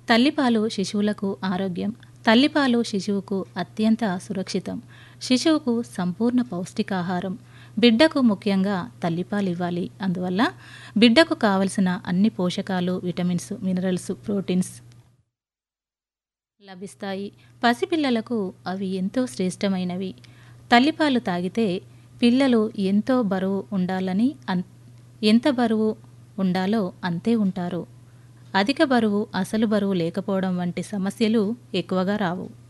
తల్లిపాలు శిశువులకు ఆరోగ్యం తల్లిపాలు శిశువుకు అత్యంత సురక్షితం శిశువుకు సంపూర్ణ పౌష్టికాహారం బిడ్డకు ముఖ్యంగా తల్లిపాలు ఇవ్వాలి అందువల్ల బిడ్డకు కావలసిన అన్ని పోషకాలు విటమిన్స్ మినరల్స్ ప్రోటీన్స్ లభిస్తాయి పసిపిల్లలకు అవి ఎంతో శ్రేష్టమైనవి తల్లిపాలు తాగితే పిల్లలు ఎంతో బరువు ఉండాలని అన్ ఎంత బరువు ఉండాలో అంతే ఉంటారు అధిక బరువు అసలు బరువు లేకపోవడం వంటి సమస్యలు ఎక్కువగా రావు